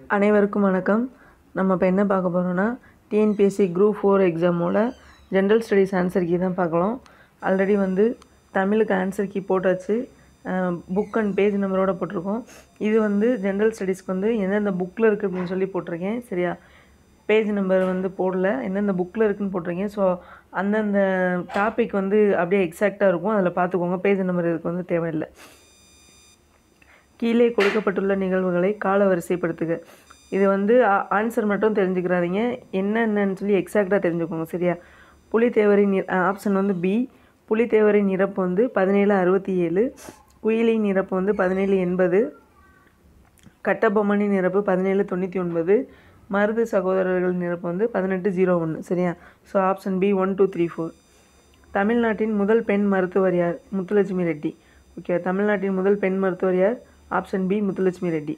அனைவருக்கும் வணக்கம் நம்ம இப்போ என்ன பார்க்க போகிறோம்னா டிஎன்பிஎஸ்சி குரூப் ஃபோர் எக்ஸாமோட ஜென்ரல் ஸ்டடீஸ் ஆன்சர் கீ தான் பார்க்கலாம் ஆல்ரெடி வந்து தமிழுக்கு ஆன்சர் கீ போட்டாச்சு புக் அண்ட் பேஜ் நம்பரோட போட்டிருக்கோம் இது வந்து ஜென்ரல் ஸ்டடீஸ்க்கு வந்து எந்தெந்த புக்கில் இருக்குது அப்படின்னு சொல்லி போட்டிருக்கேன் சரியா பேஜ் நம்பர் வந்து போடல எந்தெந்த புக்கில் இருக்குன்னு போட்டிருக்கேன் ஸோ அந்தந்த டாபிக் வந்து அப்படியே எக்ஸாக்டாக இருக்கும் அதில் பார்த்துக்கோங்க பேஜ் நம்பர் இதுக்கு வந்து தேவையில்லை கீழே கொடுக்கப்பட்டுள்ள நிகழ்வுகளை கால வரிசைப்படுத்துக இது வந்து ஆன்சர் மட்டும் தெரிஞ்சுக்கிறாதீங்க என்னென்னு சொல்லி எக்ஸாக்டாக தெரிஞ்சுக்கோங்க சரியா புலித்தேவரின் ஆப்ஷன் வந்து பி புலித்தேவரின் இறப்பு வந்து பதினேழு அறுபத்தி ஏழு குயிலின் இறப்பு வந்து பதினேழு எண்பது கட்டபொம்மனின் இறப்பு பதினேழு தொண்ணூற்றி ஒன்பது மருது சகோதரர்களின் இறப்பு வந்து பதினெட்டு ஜீரோ ஒன்று சரியா so option B one two three four தமிழ்நாட்டின் முதல் பெண் மருத்துவர் யார் முத்துலட்சுமி ரெட்டி ஓகே தமிழ்நாட்டின் முதல் பெண் மருத்துவர் யார் ஆப்ஷன் பி முத்துலட்சுமி ரெட்டி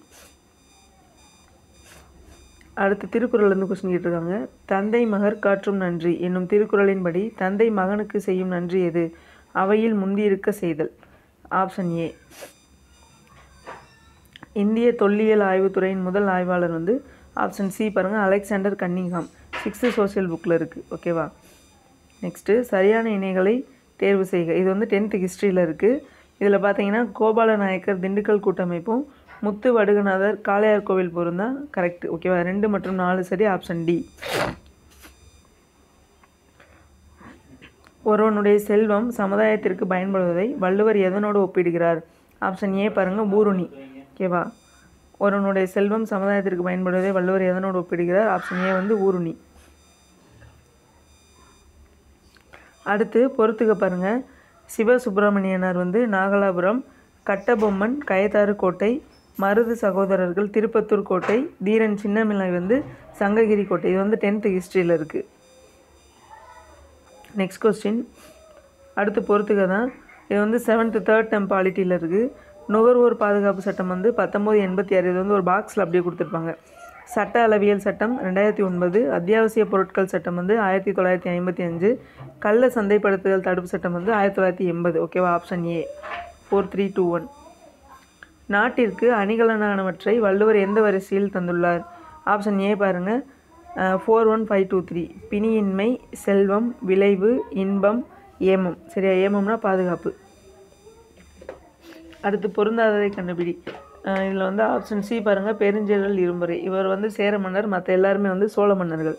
அடுத்து திருக்குறள் வந்து கொஸ்டின் கேட்டிருக்காங்க தந்தை மகர் காற்றும் நன்றி என்னும் திருக்குறளின்படி தந்தை மகனுக்கு செய்யும் நன்றி எது அவையில் முந்தியிருக்க செய்தல் ஆப்ஷன் ஏ இந்திய தொல்லியல் ஆய்வுத்துறையின் முதல் ஆய்வாளர் வந்து ஆப்ஷன் சி பாருங்கள் அலெக்சாண்டர் கன்னிங்ஹாம் சிக்ஸ்த்து சோஷியல் புக்கில் இருக்குது ஓகேவா நெக்ஸ்ட்டு சரியான இணைகளை தேர்வு செய்க இது வந்து டென்த்து ஹிஸ்ட்ரியில் இருக்குது இதில் பார்த்தீங்கன்னா கோபால நாயக்கர் திண்டுக்கல் கூட்டமைப்பும் முத்து வடுகநாதர் காளையார் கோவில் போரும் தான் கரெக்ட் ஓகேவா ரெண்டு மற்றும் நாலு சரி ஆப்ஷன் டி ஒருவனுடைய செல்வம் சமுதாயத்திற்கு பயன்படுவதை வள்ளுவர் எதனோடு ஒப்பிடுகிறார் ஆப்ஷன் ஏ பாருங்கள் ஊருணி ஓகேவா ஒருவனுடைய செல்வம் சமுதாயத்திற்கு பயன்படுவதை வள்ளுவர் எதனோடு ஒப்பிடுகிறார் ஆப்ஷன் ஏ வந்து ஊருணி அடுத்து பொறுத்துக்க பாருங்கள் சிவசுப்பிரமணியனார் வந்து நாகலாபுரம் கட்டபொம்மன் கயத்தாறு கோட்டை மருது சகோதரர்கள் திருப்பத்தூர் கோட்டை தீரன் சின்னமிலை வந்து சங்ககிரி கோட்டை இது வந்து டென்த்து ஹிஸ்ட்ரியில் இருக்குது நெக்ஸ்ட் கொஸ்டின் அடுத்து பொறுத்துக்க தான் இது வந்து செவன்த்து தேர்ட் டெம் பாலிட்டியில் இருக்குது நுகர்வோர் பாதுகாப்பு சட்டம் வந்து பத்தொம்போது எண்பத்தி ஆறு இது வந்து ஒரு பாக்ஸில் அப்படியே கொடுத்துருப்பாங்க சட்ட அளவியல் சட்டம் ரெண்டாயிரத்தி ஒன்பது அத்தியாவசிய பொருட்கள் சட்டம் வந்து ஆயிரத்தி தொள்ளாயிரத்தி ஐம்பத்தி அஞ்சு கள்ள சந்தைப்படுத்துதல் தடுப்பு சட்டம் வந்து ஆயிரத்தி தொள்ளாயிரத்தி எண்பது ஓகேவா option A four three two one நாட்டிற்கு அணிகலனானவற்றை வள்ளுவர் எந்த வரிசையில் தந்துள்ளார் ஆப்ஷன் ஏ பாருங்கள் four one five two three பிணியின்மை செல்வம் விளைவு இன்பம் ஏமம் சரியா ஏமம்னா பாதுகாப்பு அடுத்து பொருந்தாததை கண்டுபிடி இதில் வந்து ஆப்ஷன் சி பாருங்கள் பெருஞ்செயல் இருமுறை இவர் வந்து சேர மன்னர் மற்ற எல்லாருமே வந்து சோழ மன்னர்கள்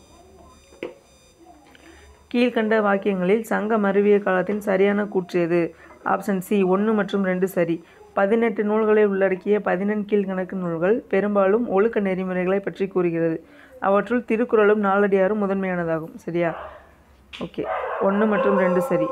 கீழ்கண்ட வாக்கியங்களில் சங்க மருவிய காலத்தின் சரியான கூற்று எது ஆப்ஷன் சி ஒன்று மற்றும் ரெண்டு சரி பதினெட்டு நூல்களை உள்ளடக்கிய பதினெண் கீழ்கணக்கு நூல்கள் பெரும்பாலும் ஒழுக்க நெறிமுறைகளை பற்றி கூறுகிறது அவற்றுள் திருக்குறளும் நாலடியாரும் முதன்மையானதாகும் சரியா ஓகே ஒன்று மற்றும் ரெண்டு சரி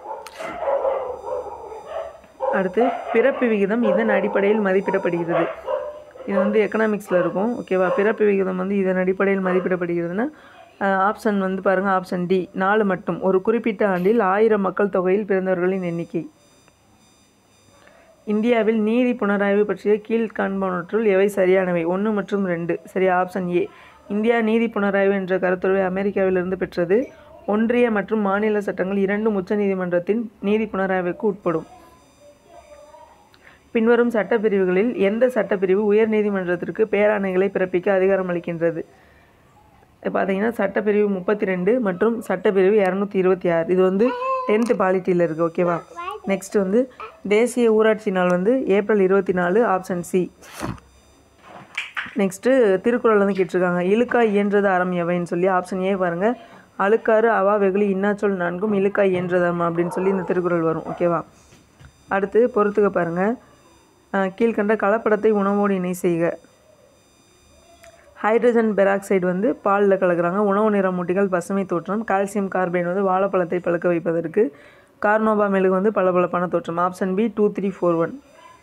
அடுத்து பிறப்பு விகிதம் இதன் அடிப்படையில் மதிப்பிடப்படுகிறது இது வந்து எக்கனாமிக்ஸில் இருக்கும் ஓகேவா பிறப்பு விகிதம் வந்து இதன் அடிப்படையில் மதிப்பிடப்படுகிறதுனா ஆப்ஷன் வந்து பாருங்கள் ஆப்ஷன் டி நாலு மட்டும் ஒரு குறிப்பிட்ட ஆண்டில் ஆயிரம் மக்கள் தொகையில் பிறந்தவர்களின் எண்ணிக்கை இந்தியாவில் நீதி புனராய்வு பற்றிய கீழ்காண்பவற்றுள் எவை சரியானவை ஒன்று மற்றும் ரெண்டு சரி ஆப்ஷன் ஏ இந்தியா நீதி புனராய்வு என்ற கருத்துருவை அமெரிக்காவிலிருந்து பெற்றது ஒன்றிய மற்றும் மாநில சட்டங்கள் இரண்டும் உச்சநீதிமன்றத்தின் நீதி புனராய்வுக்கு உட்படும் பின்வரும் சட்டப்பிரிவுகளில் எந்த சட்டப்பிரிவு உயர் நீதிமன்றத்திற்கு பேராணைகளை பிறப்பிக்க அதிகாரம் அளிக்கின்றது பார்த்தீங்கன்னா சட்டப்பிரிவு முப்பத்தி ரெண்டு மற்றும் சட்டப்பிரிவு இரநூத்தி இருபத்தி ஆறு இது வந்து டென்த்து பாலிட்டியில் இருக்குது ஓகேவா நெக்ஸ்ட் வந்து தேசிய ஊராட்சி நாள் வந்து ஏப்ரல் இருபத்தி நாலு ஆப்ஷன் சி நெக்ஸ்ட்டு திருக்குறள் வந்து கேட்டிருக்காங்க இழுக்காய் இயன்றது அறம் எவைன்னு சொல்லி ஆப்ஷன் ஏ பாருங்கள் அழுக்காறு அவா வெகுளி இன்னாச்சொல் நான்கும் இழுக்காய் இயன்றது அறம் அப்படின்னு சொல்லி இந்த திருக்குறள் வரும் ஓகேவா அடுத்து பொறுத்துக்க பாருங்கள் கீழ்கண்ட கலப்படத்தை உணவோடு இணை செய்க ஹைட்ரஜன் பெராக்சைடு வந்து பாலில் கலக்கிறாங்க உணவு நிறமூட்டிகள் பசுமை தோற்றம் கால்சியம் கார்பைடு வந்து வாழைப்பழத்தை பழுக்க வைப்பதற்கு கார்னோபா மெழுகு வந்து பளபளப்பான தோற்றம் option B two three four one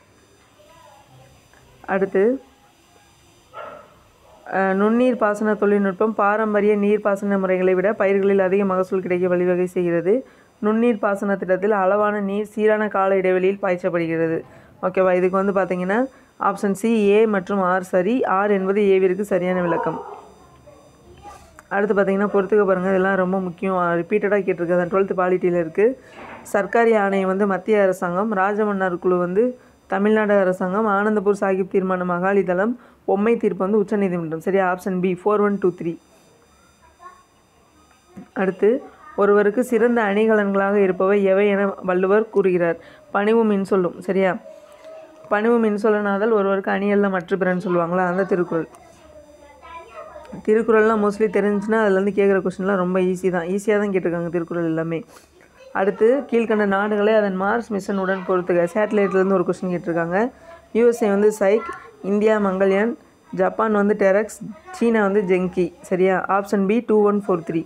அடுத்து நுண்ணீர் பாசன தொழில்நுட்பம் பாரம்பரிய நீர் பாசன முறைகளை விட பயிர்களில் அதிக மகசூல் கிடைக்க வழிவகை செய்கிறது நுண்ணீர் பாசன திட்டத்தில் அளவான நீர் சீரான கால இடைவெளியில் பாய்ச்சப்படுகிறது ஓகேவா இதுக்கு வந்து பார்த்தீங்கன்னா ஆப்ஷன் சி ஏ மற்றும் ஆர் சரி ஆர் என்பது ஏவிற்கு சரியான விளக்கம் அடுத்து பார்த்தீங்கன்னா பொறுத்துக்க பாருங்கள் இதெல்லாம் ரொம்ப முக்கியம் ரிப்பீட்டடாக கேட்டிருக்கு டுவெல்த்து பாலிட்டியில் இருக்குது சர்க்காரி ஆணையம் வந்து மத்திய அரசாங்கம் ராஜமன்னார் குழு வந்து தமிழ்நாடு அரசாங்கம் ஆனந்தபூர் சாஹிப் தீர்மானம் அகாலிதளம் பொம்மை தீர்ப்பு வந்து உச்சநீதிமன்றம் சரியா option B four one two three அடுத்து ஒருவருக்கு சிறந்த அணிகலன்களாக இருப்பவை எவை என வள்ளுவர் கூறுகிறார் பணிவும் மின்சொல்லும் சரியா பணிவு மின்சொல்லனாதல் ஒருவருக்கு அணியல்ல மற்ற பிறன்னு சொல்லுவாங்களா அந்த திருக்குறள் திருக்குறள்லாம் மோஸ்ட்லி தெரிஞ்சுன்னா அதுலேருந்து கேட்குற கொஸ்டின்லாம் ரொம்ப ஈஸி தான் ஈஸியாக தான் கேட்டிருக்காங்க திருக்குறள் எல்லாமே அடுத்து கீழ்கண்ட நாடுகளை அதன் மார்ஸ் மிஷனுடன் பொறுத்துக சேட்டலைட்லேருந்து ஒரு கொஸ்டின் கேட்டிருக்காங்க யூஎஸ்ஏ வந்து சைக் இந்தியா மங்கள்யான் ஜப்பான் வந்து டெரக்ஸ் சீனா வந்து ஜெங்கி சரியா option B two one four three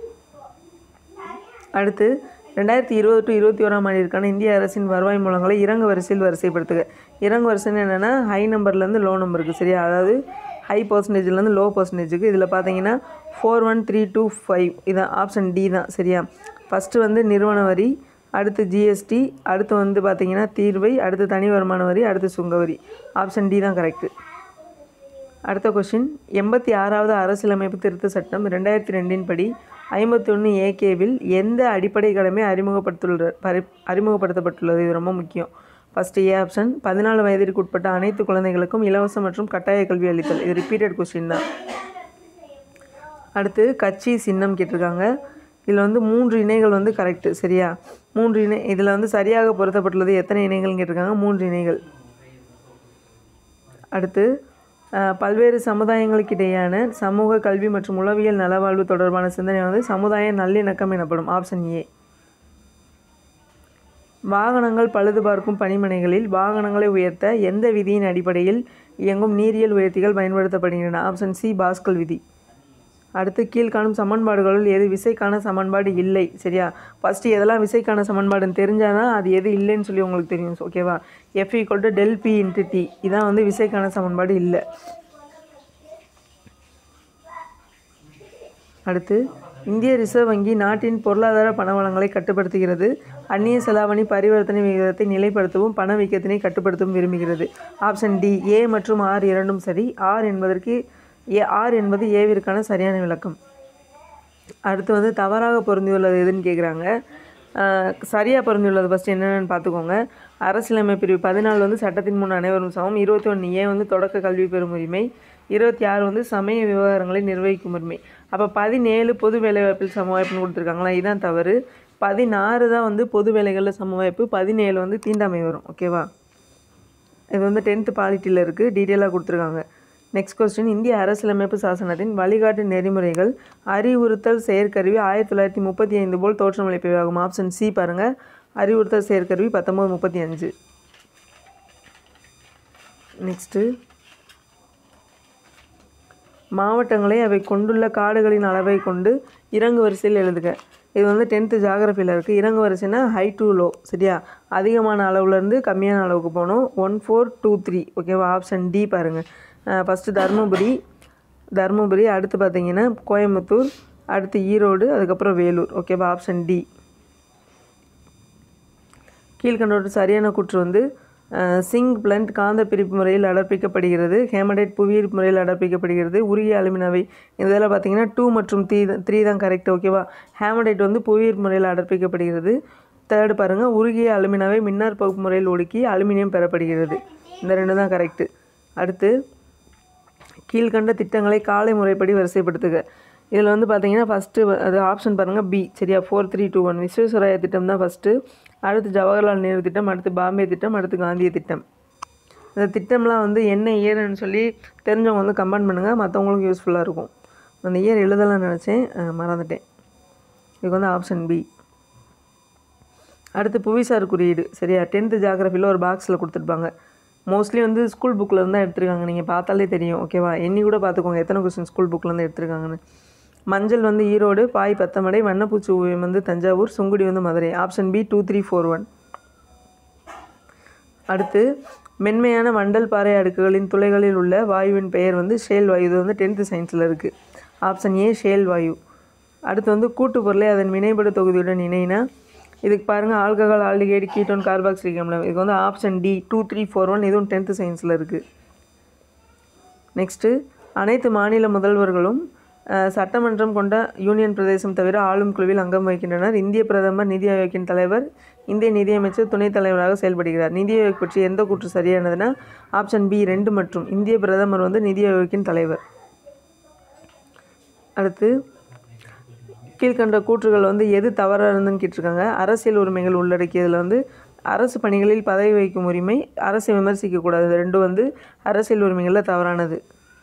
அடுத்து ரெண்டாயிரத்தி இருபது டு இருபத்தி ஓராம் ஆண்டிற்கான இந்திய அரசின் வருவாய் மூலங்களை இறங்கு வரிசையில் வரிசைப்படுத்துக இறங்கு வரிசைன்னு என்னென்னா ஹை நம்பர்லேருந்து லோ நம்பருக்கு சரியா அதாவது ஹை பர்சன்டேஜ்லேருந்து லோ பர்சன்டேஜுக்கு இதில் பார்த்தீங்கன்னா four one three two five இதான் ஆப்ஷன் டி தான் சரியா ஃபஸ்ட்டு வந்து நிறுவன வரி அடுத்து ஜிஎஸ்டி அடுத்து வந்து பார்த்தீங்கன்னா தீர்வை அடுத்து தனி வருமான வரி அடுத்து சுங்க வரி ஆப்ஷன் டி தான் கரெக்டு அடுத்த கொஷின் எண்பத்தி ஆறாவது அரசியலமைப்பு திருத்த சட்டம் ரெண்டாயிரத்தி ரெண்டின் படி ஐம்பத்தி ஒன்று ஏகேவில் எந்த அடிப்படை கடமை அறிமுகப்படுத்துள்ள பரி அறிமுகப்படுத்தப்பட்டுள்ளது இது ரொம்ப முக்கியம் ஃபஸ்ட்டு ஏ ஆப்ஷன் பதினாலு வயதிற்கு உட்பட்ட அனைத்து குழந்தைகளுக்கும் இலவச மற்றும் கட்டாய கல்வி அளித்தல் இது ரிப்பீட்டட் கொஸ்டின் தான் அடுத்து கட்சி சின்னம் கேட்டிருக்காங்க இதில் வந்து மூன்று இணைகள் வந்து கரெக்டு சரியா மூன்று இணை இதில் வந்து சரியாக பொருத்தப்பட்டுள்ளது எத்தனை இணைகள்னு கேட்டிருக்காங்க மூன்று இணைகள் அடுத்து அஹ், பல்வேறு சமுதாயங்களுக்கு இடையேயான சமூக கல்வி மற்றும் உளவியல் நலவாழ்வு தொடர்பான சிந்தனை வந்து சமுதாய நல்லிணக்கம் எனப்படும் ஆப்ஷன் ஏ வாகனங்கள் பழுது பார்க்கும் பணிமனைகளில் வாகனங்களை உயர்த்த எந்த விதியின் அடிப்படையில் இயங்கும் நீரியல் உயர்த்திகள் பயன்படுத்தப்படுகின்றன ஆப்ஷன் சி பாஸ்கல் விதி அடுத்து கீழ்காணும் சமன்பாடுகளுள் எது விசைக்கான சமன்பாடு இல்லை சரியா ஃபஸ்ட்டு எதெல்லாம் விசைக்கான சமன்பாடுன்னு தெரிஞ்சால் தான் அது எது இல்லைன்னு சொல்லி உங்களுக்கு தெரியும் ஓகேவா F equal to del P into T இதான் வந்து விசைக்கான சமன்பாடு இல்லை அடுத்து இந்திய ரிசர்வ் வங்கி நாட்டின் பொருளாதார பணவளங்களை கட்டுப்படுத்துகிறது அந்நிய செலாவணி பரிவர்த்தனை விகிதத்தை நிலைப்படுத்தவும் பணவீக்கத்தினை கட்டுப்படுத்தவும் விரும்புகிறது ஆப்ஷன் டி ஏ மற்றும் ஆர் இரண்டும் சரி ஆர் என்பதற்கு ஏ ஆர் என்பது ஏவிற்கான சரியான விளக்கம் அடுத்து வந்து தவறாக பொருந்தியுள்ளது எதுன்னு கேட்குறாங்க சரியாக பொருந்தியுள்ளது ஃபஸ்ட்டு என்னென்னு பார்த்துக்கோங்க அரசியலமைப்பு பிரிவு பதினாலு வந்து சட்டத்தின் முன் அனைவரும் சமம் இருபத்தி ஒன்று ஏ வந்து தொடக்க கல்வி பெறும் உரிமை இருபத்தி ஆறு வந்து சமய விவகாரங்களை நிர்வகிக்கும் உரிமை அப்போ பதினேழு பொது வேலைவாய்ப்பில் சமவாய்ப்புன்னு கொடுத்துருக்காங்களா இதுதான் தவறு பதினாறு தான் வந்து பொது வேலைகளில் சமவாய்ப்பு பதினேழு வந்து தீண்டாமை வரும் ஓகேவா இது வந்து டென்த்து பாலிட்டியில் இருக்குது டீட்டெயிலாக கொடுத்துருக்காங்க நெக்ஸ்ட் கொஸ்டின் இந்திய அரசியலமைப்பு சாசனத்தின் வழிகாட்டு நெறிமுறைகள் அறிவுறுத்தல் செயற்கருவி ஆயிரத்தி தொள்ளாயிரத்தி முப்பத்தி ஐந்து போல் தோற்றமளிப்பவையாகும் ஆப்ஷன் சி பாருங்கள் அறிவுறுத்தல் செயற்கருவி பத்தொம்போது முப்பத்தி அஞ்சு நெக்ஸ்ட்டு மாவட்டங்களை அவை கொண்டுள்ள காடுகளின் அளவை கொண்டு இறங்கு வரிசையில் எழுதுக இது வந்து டென்த்து ஜாகிரஃபியில் இருக்குது இறங்கு வரிசைனா ஹை டு லோ சரியா அதிகமான அளவுலேருந்து கம்மியான அளவுக்கு போகணும் ஒன் ஃபோர் டூ த்ரீ ஓகேவா ஆப்ஷன் டி பாருங்கள் ஃபஸ்ட்டு தருமபுரி தருமபுரி அடுத்து பார்த்தீங்கன்னா கோயம்புத்தூர் அடுத்து ஈரோடு அதுக்கப்புறம் வேலூர் ஓகேவா ஆப்ஷன் டி கீழ்கண்டோட சரியான கூற்று வந்து அஹ், சிங் பிளண்ட் காந்த பிரிப்பு முறையில் அடர்ப்பிக்கப்படுகிறது ஹேமடைட் புவியீர்ப்பு முறையில் அடர்ப்பிக்கப்படுகிறது உருகிய அலுமினாவை இதில் பார்த்தீங்கன்னா டூ மற்றும் த்ரீ த்ரீ தான் கரெக்ட் ஓகேவா ஹேமடைட் வந்து புவியீர்ப்பு முறையில் அடர்ப்பிக்கப்படுகிறது தேர்டு பாருங்கள் உருகிய அலுமினாவை மின்னார் பகுப்பு முறையில் ஒடுக்கி அலுமினியம் பெறப்படுகிறது இந்த ரெண்டு தான் கரெக்டு அடுத்து கீழ்கண்ட திட்டங்களை காலை முறைப்படி வரிசைப்படுத்துக இதில் வந்து பார்த்தீங்கன்னா ஃபஸ்ட்டு அது ஆப்ஷன் பாருங்கள் பி சரியா four three two one Visvesvaraya திட்டம் தான் ஃபஸ்ட்டு அடுத்து ஜவஹர்லால் நேரு திட்டம் அடுத்து பாம்பே திட்டம் அடுத்து காந்திய திட்டம் இந்த திட்டம்லாம் வந்து என்ன இயர்னு சொல்லி தெரிஞ்சவங்க வந்து கமெண்ட் பண்ணுங்கள் மற்றவங்களுக்கு யூஸ்ஃபுல்லாக இருக்கும் அந்த இயர் எழுதலாம்னு நினச்சேன் அஹ் மறந்துட்டேன் இதுக்கு வந்து ஆப்ஷன் பி அடுத்து புவிசார் குறியீடு சரியா டென்த்து ஜாகிரஃபியில் ஒரு பாக்ஸில் கொடுத்துருப்பாங்க மோஸ்ட்லி வந்து ஸ்கூல் புக்கில் இருந்து தான் எடுத்திருக்காங்க நீங்கள் பார்த்தாலே தெரியும் ஓகேவா எண்ணி கூட பார்த்துக்கோங்க எத்தனை கொஸ்டின் ஸ்கூல் புக்கில் இருந்து எடுத்திருக்காங்கன்னு மஞ்சள் வந்து ஈரோடு பாய் பத்தமடை வண்ணப்பூச்சி ஓவியம் வந்து தஞ்சாவூர் சுங்குடி வந்து Madurai option B two three four one அடுத்து மென்மையான வண்டல் பாறை அடுக்குகளின் துளைகளில் உள்ள வாயுவின் பெயர் வந்து ஷேல் வாயு இது வந்து டென்த்து சயின்ஸில் இருக்குது ஆப்ஷன் ஏ ஷேல் வாயு அடுத்து வந்து கூட்டு பொருளை அதன் வினைபடு தொகுதியுடன் இணைனா இதுக்கு பாருங்கள் ஆல்கஹால் ஆல்டிகைடு கீட்டோன் கார்பாக்சிலிக் அமிலம் இதுக்கு வந்து option D two three four one இதுவும் டென்த்து சயின்ஸில் இருக்குது நெக்ஸ்ட்டு அனைத்து மாநில முதல்வர்களும் அஹ், சட்டமன்றம் கொண்ட யூனியன் பிரதேசம் தவிர ஆளும் குழுவில் அங்கம் வகிக்கின்றனர் இந்திய பிரதமர் நிதி ஆயோக்கின் தலைவர் இந்திய நிதியமைச்சர் துணைத் தலைவராக செயல்படுகிறார் நிதி ஆயோக் பற்றி எந்த கூற்று சரியானதுன்னா ஆப்ஷன் பி ரெண்டு மற்றும் இந்திய பிரதமர் வந்து நிதி ஆயோக்கின் தலைவர் அடுத்து கீழ்கண்ட கூற்றுகள் வந்து எது தவறாக இருந்துன்னு கேட்டிருக்காங்க அரசியல் உரிமைகள் உள்ளடக்கியதில் வந்து அரசு பணிகளில் பதவி வகிக்கும் உரிமை அரசை விமர்சிக்கக்கூடாது இது ரெண்டும் வந்து அரசியல் உரிமைகளில் தவறானது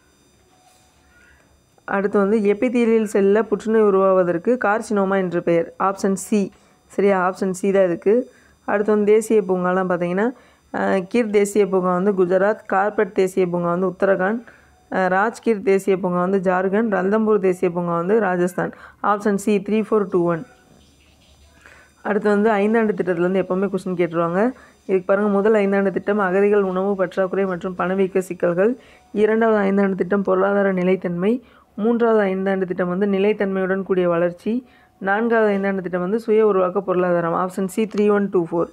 அடுத்து வந்து எபிதீலியல் செல்லில் புற்றுநோய் உருவாவதற்கு கார்சினோமா என்று பெயர் ஆப்ஷன் சி சரியா ஆப்ஷன் சி தான் இதுக்கு அடுத்து வந்து தேசிய பூங்காலாம் பார்த்தீங்கன்னா அஹ், கீர் தேசிய பூங்கா வந்து குஜராத் கார்பெட் தேசிய பூங்கா வந்து உத்தரகாண்ட் அஹ், ராஜ்கீர் தேசிய பூங்கா வந்து ஜார்க்கண்ட் ரந்தம்பூர் தேசிய பூங்கா வந்து Rajasthan option C three four two one அடுத்து வந்து ஐந்தாண்டு திட்டத்தில் வந்து எப்போவுமே கொஸ்டின் கேட்டுருவாங்க இதுக்கு பாருங்கள் முதல் ஐந்தாண்டு திட்டம் அகதிகள் உணவு பற்றாக்குறை மற்றும் பணவீக்க சிக்கல்கள் இரண்டாவது ஐந்தாண்டு திட்டம் பொருளாதார நிலைத்தன்மை மூன்றாவது ஐந்தாண்டு திட்டம் வந்து நிலைத்தன்மையுடன் கூடிய வளர்ச்சி நான்காவது ஐந்தாண்டு திட்டம் வந்து சுய உருவாக்க பொருளாதாரம் option C three one two four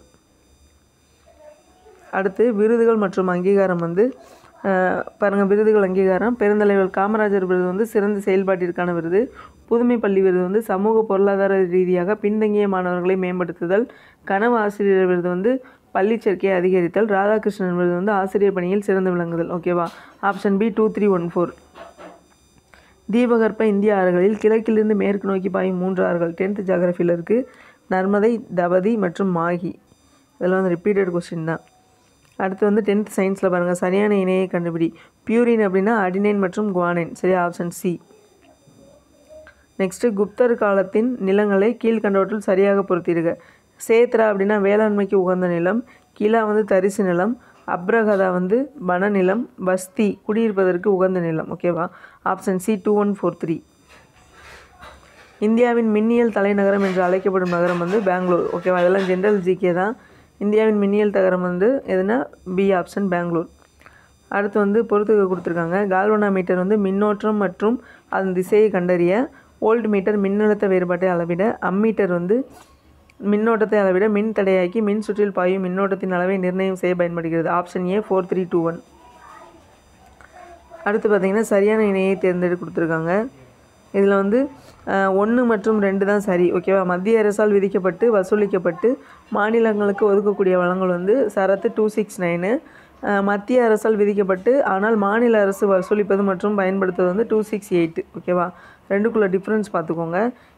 அடுத்து விருதுகள் மற்றும் அங்கீகாரம் வந்து அஹ், பாருங்க விருதுகள் அங்கீகாரம் பெருந்தலைவர் காமராஜர் விருது வந்து சிறந்த செயல்பாட்டிற்கான விருது புதுமை பள்ளி விருது வந்து சமூக பொருளாதார ரீதியாக பின்தங்கிய மாணவர்களை மேம்படுத்துதல் கனவு ஆசிரியர் விருது வந்து பள்ளி சேர்க்கையை அதிகரித்தல் ராதாகிருஷ்ணன் விருது வந்து ஆசிரியர் பணியில் சிறந்து விளங்குதல் ஓகேவா option B two three one four தீபகற்ப இந்திய ஆறுகளில் கிழக்கிலிருந்து மேற்கு நோக்கி பாயும் மூன்று ஆறுகள் டென்த்து ஜாகிரஃபியில் இருக்குது நர்மதை தபதி மற்றும் மாகி இதெல்லாம் வந்து ரிப்பீட்டட் கொஸ்டின் தான் அடுத்து வந்து டென்த் சயின்ஸில் பாருங்கள் சரியான இணையை கண்டுபிடி பியூரின் அப்படின்னா அடினைன் மற்றும் குவானைன் சரியா ஆப்ஷன் சி நெக்ஸ்ட்டு குப்தர் காலத்தின் நிலங்களை கீழ்கண்டவற்றில் சரியாக பொருத்திடுக சேத்ரா அப்படின்னா வேளாண்மைக்கு உகந்த நிலம் கிலா வந்து தரிசு நிலம் அப்ரகதா வந்து வனநிலம் பஸ்தி குடியிருப்பதற்கு உகந்த நிலம் ஓகேவா option C two one four three இந்தியாவின் மின்னியல் தலைநகரம் என்று அழைக்கப்படும் நகரம் வந்து பெங்களூர் ஓகேவா இதெல்லாம் ஜென்ரல் ஜிகே தான் இந்தியாவின் மின்னியல் நகரம் வந்து எதுனா பி ஆப்ஷன் பெங்களூர் அடுத்து வந்து பொறுத்துக்க கொடுத்துருக்காங்க கால்வனா மீட்டர் வந்து மின்னோட்டம் மற்றும் அதன் திசையை கண்டறிய வோல்ட் மீட்டர் மின்னழுத்த வேறுபாட்டை அளவிட அம்மீட்டர் வந்து மின்னோட்டத்தை அளவிட மின் தடையாக்கி மின் சுற்றில் பாயும் மின்னோட்டத்தின் அளவை நிர்ணயம் செய்ய பயன்படுகிறது option A four three two one அடுத்து பார்த்தீங்கன்னா சரியான இணையை தேர்ந்தெடுத்து கொடுத்துருக்காங்க இதில் வந்து ஒன்று மற்றும் ரெண்டு தான் சரி ஓகேவா மத்திய அரசால் விதிக்கப்பட்டு வசூலிக்கப்பட்டு மாநிலங்களுக்கு ஒதுக்கக்கூடிய வளங்கள் வந்து சரத்து டூ சிக்ஸ் நைனு மத்திய அரசால் விதிக்கப்பட்டு ஆனால் மாநில அரசு வசூலிப்பது மற்றும் பயன்படுத்துவது வந்து டூ சிக்ஸ் எயிட்டு ஓகேவா ரெண்டுக்குள்ள டிஃப்ரென்ஸ் பார்த்துக்கோங்க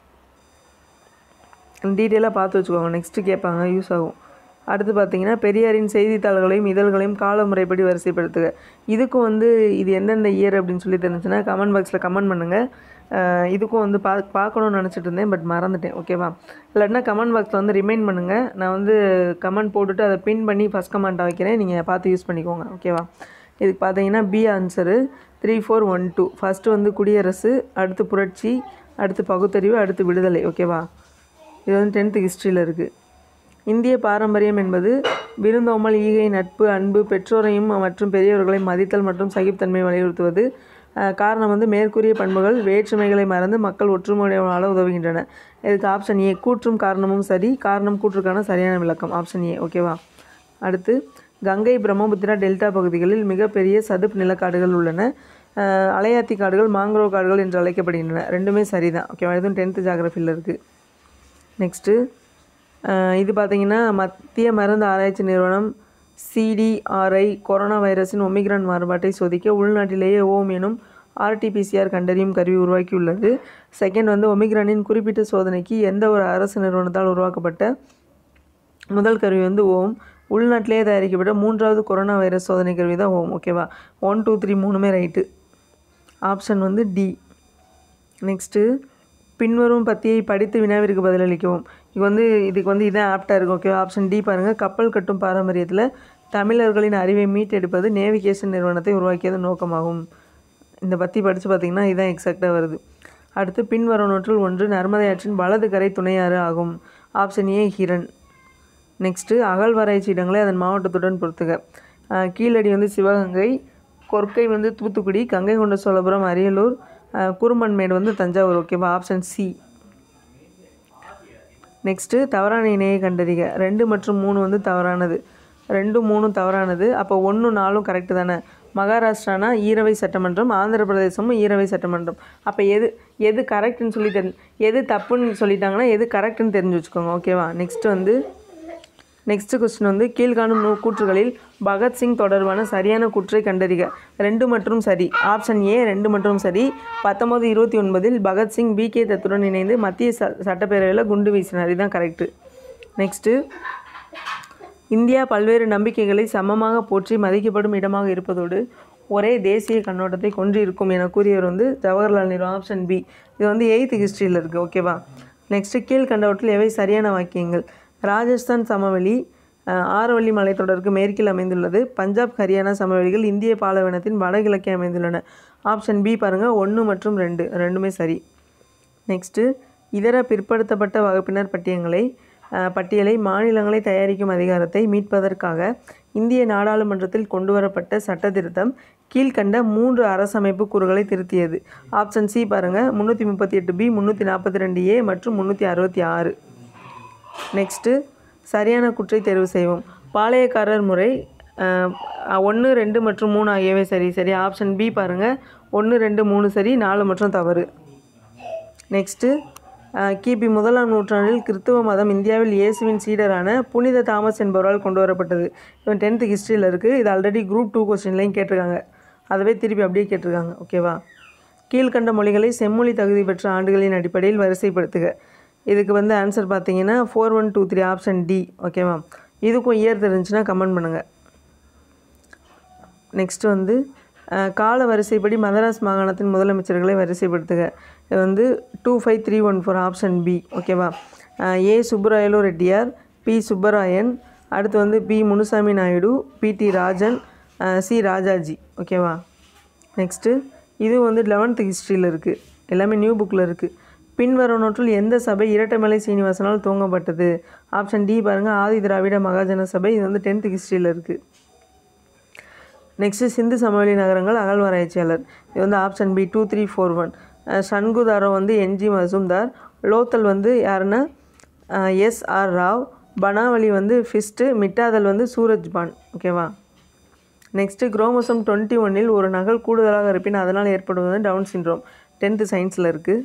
டீட்டெயிலாக பார்த்து வச்சுக்கோங்க நெக்ஸ்ட்டு கேட்பாங்க யூஸ் ஆகும் அடுத்து பார்த்தீங்கன்னா பெரியாரின் செய்தித்தாள்களையும் இதழ்களையும் கால முறைப்படி வரிசைப்படுத்துக இதுக்கும் வந்து இது எந்தெந்த இயர் அப்படின்னு சொல்லி தெரிஞ்சுன்னா கமெண்ட் பாக்ஸில் கமெண்ட் பண்ணுங்கள் அஹ் இதுக்கும் வந்து பா பார்க்கணும்னு நினச்சிட்டு இருந்தேன் பட் மறந்துட்டேன் ஓகேவா இல்லாட்டினா கமெண்ட் பாக்ஸில் வந்து ரிமைண்ட் பண்ணுங்கள் நான் வந்து கமெண்ட் போட்டுட்டு அதை பின் பண்ணி ஃபஸ்ட் கமெண்ட்டாக வைக்கிறேன் நீங்கள் பார்த்து யூஸ் பண்ணிக்கோங்க ஓகேவா இதுக்கு பார்த்தீங்கன்னா B answer three four one two first வந்து குடியரசு அடுத்து புரட்சி அடுத்து பகுத்தறிவு அடுத்து விடுதலை ஓகேவா இது வந்து டென்த்து ஹிஸ்ட்ரியில் இருக்குது இந்திய பாரம்பரியம் என்பது விருந்தோமல் ஈகை நட்பு அன்பு பெற்றோரையும் மற்றும் பெரியவர்களையும் மதித்தல் மற்றும் சகிப்புத்தன்மை வலியுறுத்துவது அஹ், காரணம் வந்து மேற்கூறிய பண்புகள் வேற்றுமைகளை மறந்து மக்கள் ஒற்றுமையுடைய வாழ உதவுகின்றன இதுக்கு ஆப்ஷன் ஏ கூற்றும் காரணமும் சரி காரணம் கூற்றுக்கான சரியான விளக்கம் ஆப்ஷன் ஏ ஓகேவா அடுத்து கங்கை பிரம்மபுத்திரா டெல்டா பகுதிகளில் மிகப்பெரிய சதுப்பு நிலக்காடுகள் உள்ளன அஹ், அலையாத்தி காடுகள் மாங்க்ரோவ் காடுகள் என்று அழைக்கப்படுகின்றன ரெண்டுமே சரிதான் ஓகேவா இதுவும் டென்த்து ஜாகிரஃபியில் இருக்குது நெக்ஸ்ட்டு இது பார்த்தீங்கன்னா மத்திய மருந்து ஆராய்ச்சி நிறுவனம் சிடிஆர்ஐ கொரோனா வைரஸின் ஒமிக்ரான் மாறுபாட்டை சோதிக்க உள்நாட்டிலேயே ஓம் எனும் ஆர்டிபிசிஆர் கண்டறியும் கருவி உருவாக்கியுள்ளது செகண்ட் வந்து ஒமிக்ரானின் குறிப்பிட்ட சோதனைக்கு எந்த ஒரு அரசு நிறுவனத்தால் உருவாக்கப்பட்ட முதல் கருவி வந்து ஓம் உள்நாட்டிலேயே தயாரிக்கப்பட்ட மூன்றாவது கொரோனா வைரஸ் சோதனை கருவி தான் ஓம் ஓகேவா ஒன் டூ த்ரீ மூணுமே ரைட்டு ஆப்ஷன் வந்து டி நெக்ஸ்ட்டு பின்வரும் பத்தியை படித்து வினாவிற்கு பதிலளிக்கவும் இது வந்து இதுக்கு வந்து இதான் ஆப்டாக இருக்கும் ஓகே ஆப்ஷன் டி பாருங்கள் கப்பல் கட்டும் பாரம்பரியத்தில் தமிழர்களின் அறிவை மீட்டெடுப்பது நேவிகேஷன் நிறுவனத்தை உருவாக்கியது நோக்கமாகும் இந்த பத்தி படித்து பார்த்தீங்கன்னா இதுதான் எக்ஸாக்டாக வருது அடுத்து பின்வருவனவற்றில் ஒன்று நர்மதை ஆற்றின் வலது கரை துணையாறு ஆகும் ஆப்ஷன் ஏ ஹிரண் நெக்ஸ்ட்டு அகழ்வாராய்ச்சி இடங்களை அதன் மாவட்டத்துடன் பொறுத்துக அஹ் கீழடி வந்து சிவகங்கை கொர்க்கை வந்து தூத்துக்குடி கங்கை கொண்ட சோழபுரம் அரியலூர் அஹ் குருமன்மேடு வந்து தஞ்சாவூர் ஓகேவா ஆப்ஷன் சி நெக்ஸ்ட்டு தவறான இணையை கண்டறிக ரெண்டு மற்றும் மூணு வந்து தவறானது ரெண்டு மூணும் தவறானது அப்போ ஒன்று நாலும் கரெக்டு தானே மகாராஷ்டிரானா ஈரவை சட்டமன்றம் ஆந்திர பிரதேசமும் ஈரவை சட்டமன்றம் அப்போ எது எது கரெக்டுன்னு சொல்லி தெரி எது தப்புன்னு சொல்லிட்டாங்கன்னா எது கரெக்டுன்னு தெரிஞ்சு வச்சுக்கோங்க ஓகேவா நெக்ஸ்ட் வந்து நெக்ஸ்ட் கொஸ்டின் வந்து கீழ்காணும் நூ கூற்றுகளில் பகத்சிங் தொடர்பான சரியான கூற்றை கண்டறிக ரெண்டு மற்றும் சரி ஆப்ஷன் ஏ ரெண்டு மற்றும் சரி பத்தொம்போது இருபத்தி ஒன்பதில் பகத்சிங் பி கே தத்துடன் இணைந்து மத்திய ச சட்டப்பேரவையில் குண்டு வீசினார் இதுதான் கரெக்டு நெக்ஸ்ட்டு இந்தியா பல்வேறு நம்பிக்கைகளை சமமாக போற்றி மதிக்கப்படும் இடமாக இருப்பதோடு ஒரே தேசிய கண்ணோட்டத்தை கொண்டிருக்கும் என கூறியவர் வந்து ஜவஹர்லால் நேரு ஆப்ஷன் பி இது வந்து எயித்து ஹிஸ்ட்ரியில் இருக்குது ஓகேவா நெக்ஸ்ட்டு கீழ்கண்டவற்றில் எவை சரியான வாக்கியங்கள் ராஜஸ்தான் சமவெளி அஹ், ஆரவல்லி மலைத்தொடருக்கு மேற்கில் அமைந்துள்ளது பஞ்சாப் ஹரியானா சமவெளிகள் இந்திய பாலைவனத்தின் வடகிழக்கே அமைந்துள்ளன ஆப்ஷன் பி பாருங்கள் ஒன்று மற்றும் ரெண்டு ரெண்டுமே சரி நெக்ஸ்ட்டு இதர பிற்படுத்தப்பட்ட வகுப்பினர் பட்டியங்களை அஹ், பட்டியலை மாநிலங்களை தயாரிக்கும் அதிகாரத்தை மீட்பதற்காக இந்திய நாடாளுமன்றத்தில் கொண்டுவரப்பட்ட சட்ட திருத்தம் கீழ்கண்ட மூன்று அரசமைப்பு கூறுகளை திருத்தியது ஆப்ஷன் சி பாருங்கள் முந்நூற்றி முப்பத்தி எட்டு பி முந்நூற்றி நாற்பத்தி ரெண்டு ஏ மற்றும் முந்நூற்றி அறுபத்தி ஆறு நெக்ஸ்ட்டு சரியான குற்றை தேர்வு செய்வோம் பாளையக்காரர் முறை ஒன்று ரெண்டு மற்றும் மூணு ஆகியவை சரி சரி ஆப்ஷன் பி பாருங்கள் ஒன்று ரெண்டு மூணு சரி நாலு மற்றும் தவறு நெக்ஸ்ட்டு கிபி முதலாம் நூற்றாண்டில் கிறித்துவ மதம் இந்தியாவில் இயேசுவின் சீடரான புனித தாமஸ் என்பவரால் கொண்டு வரப்பட்டது இவன் டென்த்து ஹிஸ்ட்ரியில் இருக்குது இது ஆல்ரெடி குரூப் டூ கொஸ்டின்லையும் கேட்டிருக்காங்க அதவே திருப்பி அப்படியே கேட்டிருக்காங்க ஓகேவா கீழ்கண்ட மொழிகளை செம்மொழி தகுதி பெற்ற ஆண்டுகளின் அடிப்படையில் வரிசைப்படுத்துக இதுக்கு வந்து ஆன்சர் பார்த்தீங்கன்னா four one two three option D ஓகேவா இதுக்கும் இயர் தெரிஞ்சுன்னா கமெண்ட் பண்ணுங்கள் நெக்ஸ்ட் வந்து அஹ், கால வரிசைப்படி மதராஸ் மாகாணத்தின் முதலமைச்சர்களை வரிசைப்படுத்துக இது வந்து two five three one four option B ஓகேவா அஹ், ஏ சுப்பராயலு ரெட்டியார் பி சுப்பராயன் அடுத்து வந்து B Munusamy Naidu P T Rajan அஹ், சி ராஜாஜி ஓகேவா நெக்ஸ்ட்டு இது வந்து லெவன்த்து ஹிஸ்ட்ரியில் இருக்குது எல்லாமே நியூ புக்கில் இருக்குது பின்வருவனவற்றுள் எந்த சபை இரட்டைமலை சீனிவாசனால் துவங்கப்பட்டது ஆப்ஷன் டி பாருங்கள் ஆதி திராவிட மகாஜன சபை இது வந்து டென்த்து ஹிஸ்ட்ரியில் இருக்குது நெக்ஸ்ட்டு சிந்து சமவெளி நகரங்கள் அகழ்வாராய்ச்சியாளர் இது வந்து option B two three four one Chanhudaro வந்து என்ஜி மசூம்தார் லோத்தல் வந்து யாருன்னா எஸ் ஆர் ராவ் பனாவலி வந்து ஃபிஸ்ட்டு மிட்டாதல் வந்து சூரஜ் பான் ஓகேவா நெக்ஸ்ட்டு குரோமோசோம் டுவெண்ட்டி ஒன்னில் ஒரு நகல் கூடுதலாக இருப்பின் அதனால் ஏற்படுவது டவுன் சிண்ட்ரோம் டென்த்து சயின்ஸில் இருக்குது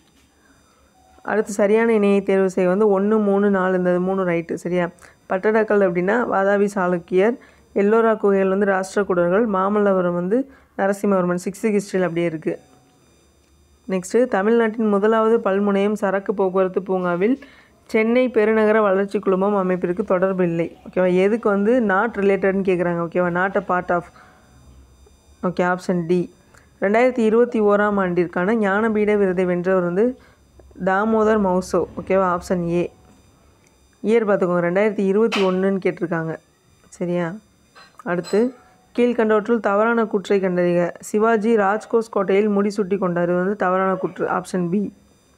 அடுத்து சரியான இணையை தேர்வு செய்ய வந்து ஒன்று மூணு நாலு இந்த மூணு ரைட்டு சரியா பட்டடக்கல் அப்படின்னா வாதாபி சாளுக்கியர் எல்லோரா குகைகள் வந்து ராஷ்டிரகூடர்கள் மாமல்லபுரம் வந்து நரசிம்மவர்மன் சிக்ஸ்த்து ஹிஸ்ட்ரியில் அப்படியே இருக்குது நெக்ஸ்ட்டு தமிழ்நாட்டின் முதலாவது பல்முனையம் சரக்கு போக்குவரத்து பூங்காவில் சென்னை பெருநகர வளர்ச்சி குழுமம் அமைப்பிற்கு தொடர்பு இல்லை ஓகேவா எதுக்கு வந்து நாட் ரிலேட்டட்னு கேட்குறாங்க ஓகேவா not a part of okay option D ரெண்டாயிரத்தி இருபத்தி ஓராம் ஆண்டிற்கான ஞானபீட விருதை வென்றவர் வந்து தாமோதர் மௌசோ ஓகேவா ஆப்ஷன் ஏ இயர் பார்த்துக்கோங்க ரெண்டாயிரத்தி இருபத்தி ஒன்றுன்னு கேட்டிருக்காங்க சரியா அடுத்து கீழ்கண்டவற்றுள் தவறான கூற்றை கண்டறிக சிவாஜி ராஜ்கோஸ் கோட்டையில் முடிசூட்டி கொண்டார் இது வந்து தவறான கூற்று ஆப்ஷன் பி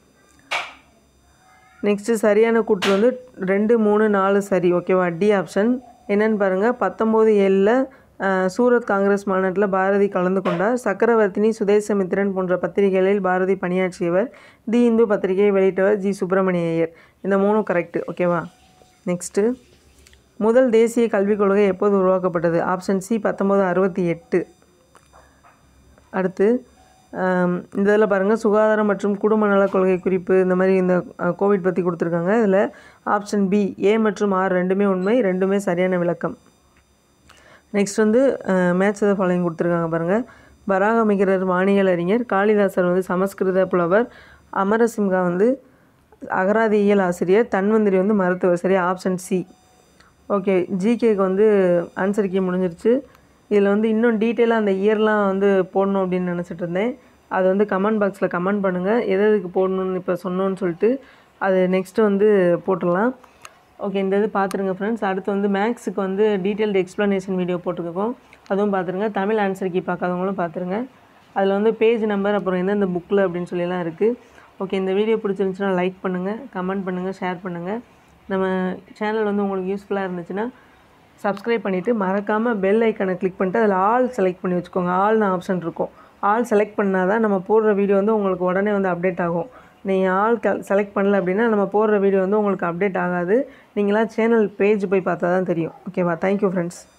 நெக்ஸ்ட்டு சரியான கூற்று வந்து ரெண்டு மூணு நாலு சரி ஓகேவா டி ஆப்ஷன் என்னன்னு பாருங்கள் பத்தொம்போது ஏழில் சூரத் காங்கிரஸ் மாநாட்டில் பாரதி கலந்து கொண்டார் சக்கரவர்த்தினி சுதேசமித்திரன் போன்ற பத்திரிகைகளில் பாரதி பணியாற்றியவர் தி இந்து பத்திரிகையை வெளியிட்டவர் ஜி சுப்பிரமணிய ஐயர் இந்த மூணும் கரெக்டு ஓகேவா நெக்ஸ்ட்டு முதல் தேசிய கல்விக் கொள்கை எப்போது உருவாக்கப்பட்டது ஆப்ஷன் சி பத்தொம்போது அறுபத்தி எட்டு அடுத்து ஆம், இந்த இதில் பாருங்கள் சுகாதாரம் மற்றும் குடும்ப நலக் கொள்கை குறிப்பு இந்த மாதிரி இந்த அஹ், கோவிட் பற்றி கொடுத்துருக்காங்க இதில் ஆப்ஷன் பி ஏ மற்றும் ஆர் ரெண்டுமே உண்மை ரெண்டுமே சரியான விளக்கம் நெக்ஸ்ட் வந்து மேட்ச் த ஃபாலோயிங் கொடுத்துருக்காங்க பாருங்கள் வராகமிகரர் வானியல் அறிஞர் காளிதாசர் வந்து சமஸ்கிருத புலவர் அமரசிம்ஹா வந்து அகராதியியல் ஆசிரியர் தன்வந்திரி வந்து மருத்துவர் சரியா ஆப்ஷன் சி ஓகே ஜிகேக்கு வந்து ஆன்சர் கீ முடிஞ்சிருச்சு இதில் வந்து இன்னும் டீட்டெயிலாக அந்த இயர்லாம் வந்து போடணும் அப்படின்னு நினச்சிட்டு இருந்தேன் அது வந்து கமெண்ட் பாக்ஸில் கமெண்ட் பண்ணுங்கள் எது எதுக்கு போடணும்னு இப்போ சொன்னோன்னு சொல்லிட்டு அது நெக்ஸ்ட்டு வந்து போட்டுடலாம் ஓகே இந்த இது பார்த்துருங்க ஃப்ரெண்ட்ஸ் அடுத்து வந்து மேக்ஸுக்கு வந்து டீட்டெயில்டு எக்ஸ்ப்ளனேஷன் வீடியோ போட்டிருக்கோம் அதுவும் பார்த்துருங்க தமிழ் ஆன்சர் கீ பார்க்காதவங்களும் பார்த்துருங்க அதில் வந்து பேஜ் நம்பர் அப்புறம் எந்தெந்த புக்கில் அப்படின்னு சொல்லிலாம் இருக்குது ஓகே இந்த வீடியோ பிடிச்சிருந்துச்சுன்னா லைக் பண்ணுங்கள் கமெண்ட் பண்ணுங்கள் ஷேர் பண்ணுங்கள் நம்ம சேனல் வந்து உங்களுக்கு யூஸ்ஃபுல்லாக இருந்துச்சுன்னா சப்ஸ்கிரைப் பண்ணிவிட்டு மறக்காமல் பெல் ஐக்கனை கிளிக் பண்ணிட்டு அதில் ஆல் செலக்ட் பண்ணி வச்சுக்கோங்க ஆல்னு ஆப்ஷன் இருக்கும் ஆல் செலக்ட் பண்ணால் தான் நம்ம போடுற வீடியோ வந்து உங்களுக்கு உடனே வந்து அப்டேட் ஆகும் நீங்கள் ஆல் க செலக்ட் பண்ணல அப்படின்னா நம்ம போடுற வீடியோ வந்து உங்களுக்கு அப்டேட் ஆகாது நீங்களாம் சேனல் பேஜ் போய் பார்த்தா தான் தெரியும் ஓகேவா தேங்க்யூ ஃப்ரெண்ட்ஸ்